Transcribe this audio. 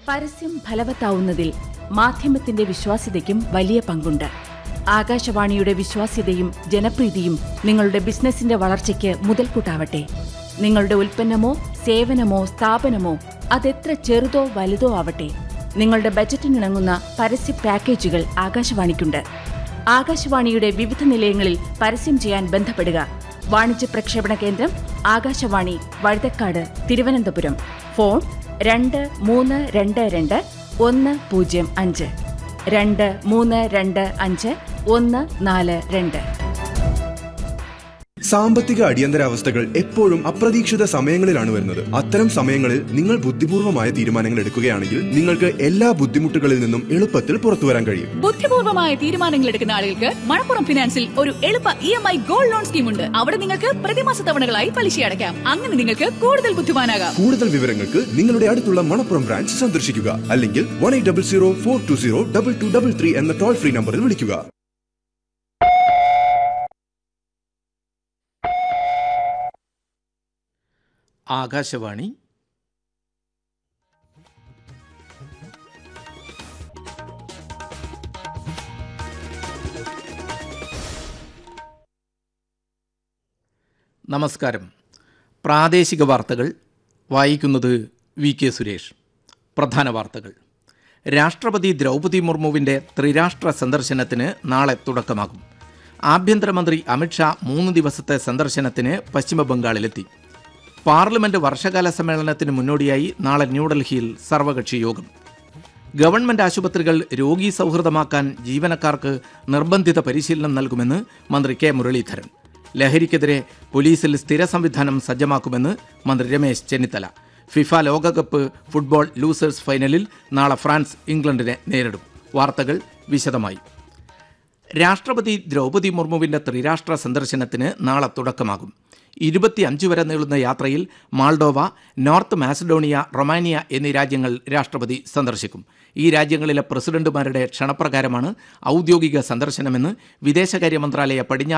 പരസ്യം ഫലവത്താവുന്നതിൽ മാധ്യമത്തിന്റെ വിശ്വാസ്യതയ്ക്കും വലിയ പങ്കുണ്ട് ആകാശവാണിയുടെ വിശ്വാസ്യതയും ജനപ്രീതിയും നിങ്ങളുടെ ബിസിനസിന്റെ വളർച്ചയ്ക്ക് മുതൽക്കൂട്ടാവട്ടെ നിങ്ങളുടെ ഉൽപ്പന്നമോ സേവനമോ സ്ഥാപനമോ അതെത്ര ചെറുതോ വലുതോ ആവട്ടെ നിങ്ങളുടെ ബജറ്റിനിണങ്ങുന്ന പരസ്യ പാക്കേജുകൾ ആകാശവാണിക്കുണ്ട് ആകാശവാണിയുടെ വിവിധ നിലയങ്ങളിൽ പരസ്യം ചെയ്യാൻ ബന്ധപ്പെടുക വാണിജ്യ പ്രക്ഷേപണ കേന്ദ്രം ആകാശവാണി വഴുതക്കാട് തിരുവനന്തപുരം ഫോൺ രണ്ട് മൂന്ന് രണ്ട് രണ്ട് ഒന്ന് പൂജ്യം അഞ്ച് രണ്ട് മൂന്ന് രണ്ട് അഞ്ച് ഒന്ന് നാല് രണ്ട് സാമ്പത്തിക അടിയന്തരാവസ്ഥകൾ എപ്പോഴും അപ്രതീക്ഷിത സമയങ്ങളിലാണ് വരുന്നത് അത്തരം സമയങ്ങളിൽ നിങ്ങൾ ബുദ്ധിപൂർവമായ തീരുമാനങ്ങൾ എടുക്കുകയാണെങ്കിൽ നിങ്ങൾക്ക് എല്ലാ ബുദ്ധിമുട്ടുകളിൽ നിന്നും എളുപ്പത്തിൽ പുറത്തു വരാൻ കഴിയും ബുദ്ധിപൂർവമായ തീരുമാനങ്ങൾ എടുക്കുന്ന ആളുകൾക്ക് മണപ്പുറം ഫിനാൻസിൽ ഒരു എളുപ്പ E M I gold loan scheme ഉണ്ട് അവിടെ നിങ്ങൾക്ക് പ്രതിമാസ തവണകളായി പലിശ അടയ്ക്കാം അങ്ങനെ നിങ്ങൾക്ക് കൂടുതൽ ബുദ്ധിമാനാകാം കൂടുതൽ വിവരങ്ങൾക്ക് നിങ്ങളുടെ അടുത്തുള്ള മണപ്പുറം ബ്രാഞ്ച് സന്ദർശിക്കുക അല്ലെങ്കിൽ one eight double zero four two zero double two double three എന്ന ടോൾ ഫ്രീ നമ്പറിൽ വിളിക്കുക ആകാശവാണി നമസ്കാരം പ്രാദേശിക വാർത്തകൾ വായിക്കുന്നത് വി കെ സുരേഷ് പ്രധാന വാർത്തകൾ രാഷ്ട്രപതി ദ്രൗപദി മുർമുവിൻ്റെ ത്രിരാഷ്ട്ര സന്ദർശനത്തിന് നാളെ തുടക്കമാകും ആഭ്യന്തരമന്ത്രി അമിത്ഷാ മൂന്ന് ദിവസത്തെ സന്ദർശനത്തിന് പശ്ചിമബംഗാളിലെത്തി പാർലമെന്റ് വർഷകാല സമ്മേളനത്തിന് മുന്നോടിയായി നാളെ ന്യൂഡൽഹിയിൽ സർവകക്ഷി യോഗം ഗവൺമെന്റ് ആശുപത്രികൾ രോഗി സൗഹൃദമാക്കാൻ ജീവനക്കാർക്ക് നിർബന്ധിത പരിശീലനം നൽകുമെന്ന് മന്ത്രി കെ മുരളീധരൻ ലഹരിക്കെതിരെ പോലീസിൽ സ്ഥിര സംവിധാനം സജ്ജമാക്കുമെന്ന് മന്ത്രി രമേശ് ചെന്നിത്തല ഫിഫ ലോകകപ്പ് ഫുട്ബോൾ ലൂസേഴ്സ് ഫൈനലിൽ നാളെ ഫ്രാൻസ് ഇംഗ്ലണ്ടിനെ നേരിടും വാർത്തകൾ വിശദമായി രാഷ്ട്രപതി ദ്രൗപദി മുർമുവിന്റെ ത്രിരാഷ്ട്ര സന്ദർശനത്തിന് നാളെ തുടക്കമാകും ഇരുപത്തിയഞ്ച് വരെ നീളുന്ന യാത്രയിൽ മാൾഡോവ നോർത്ത് മാസഡോണിയ റൊമാനിയ എന്നീ രാജ്യങ്ങൾ രാഷ്ട്രപതി സന്ദർശിക്കും ഈ രാജ്യങ്ങളിലെ പ്രസിഡന്റുമാരുടെ ക്ഷണപ്രകാരമാണ് ഔദ്യോഗിക സന്ദർശനമെന്ന് വിദേശകാര്യ മന്ത്രാലയ പടിഞ്ഞാറ്